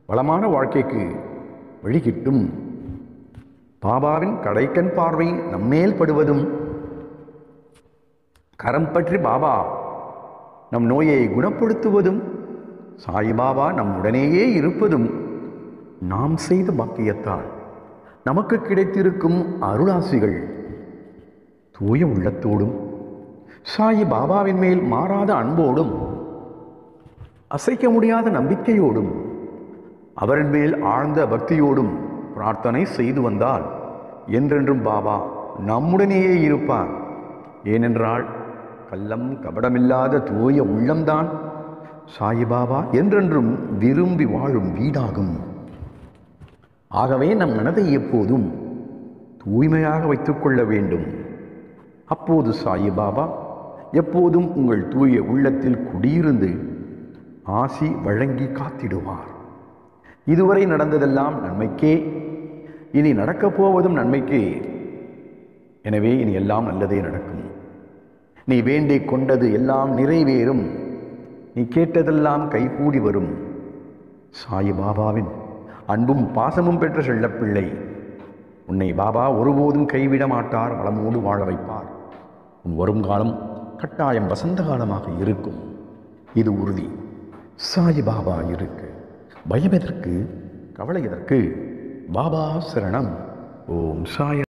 வளமான வாழ்க்கைக்கு வழிகிட்டும் பாபாவின் கடைக்கண் பார்வை நம்மேல் படுவதும் கரம் பற்றி பாபா நம் நோயை குணப்படுத்துவதும் சாய்பாபா நம்முடனேயே இருப்பதும் நாம் செய்த பாக்கியத்தால் நமக்கு கிடைத்திருக்கும் அருளாசிகள் தூய உள்ளத்தோடும் சாயி பாபாவின் மேல் மாறாத அன்போடும் அசைக்க முடியாத நம்பிக்கையோடும் அவரின் மேல் ஆழ்ந்த பக்தியோடும் பிரார்த்தனை செய்து வந்தால் என்றென்றும் பாபா நம்முடனேயே இருப்பார் ஏனென்றால் கள்ளம் கபடமில்லாத தூய உள்ளம்தான் சாயிபாபா என்றென்றும் விரும்பி வாழும் வீடாகும் ஆகவே நம் மனதை எப்போதும் தூய்மையாக வைத்துக்கொள்ள வேண்டும் அப்போது சாயிபாபா எப்போதும் உங்கள் தூய உள்ளத்தில் குடியிருந்து ஆசி வழங்கி காத்திடுவார் இதுவரை நடந்ததெல்லாம் நன்மைக்கே இனி நடக்கப் போவதும் நன்மைக்கே எனவே இனி எல்லாம் நல்லதே நடக்கும் நீ வேண்டிக் கொண்டது எல்லாம் நிறைவேறும் நீ கேட்டதெல்லாம் கைகூடி வரும் சாயி பாபாவின் அன்பும் பாசமும் பெற்ற செல்லப்பிள்ளை உன்னை பாபா ஒருபோதும் கைவிட மாட்டார் வளமோடு வாழ வைப்பார் உன் வருங்காலம் கட்டாயம் வசந்த காலமாக இருக்கும் இது உறுதி சாயி பாபா இருக்கு பயம் எதற்கு கவலை எதற்கு பாபா சரணம் ஓம் சாய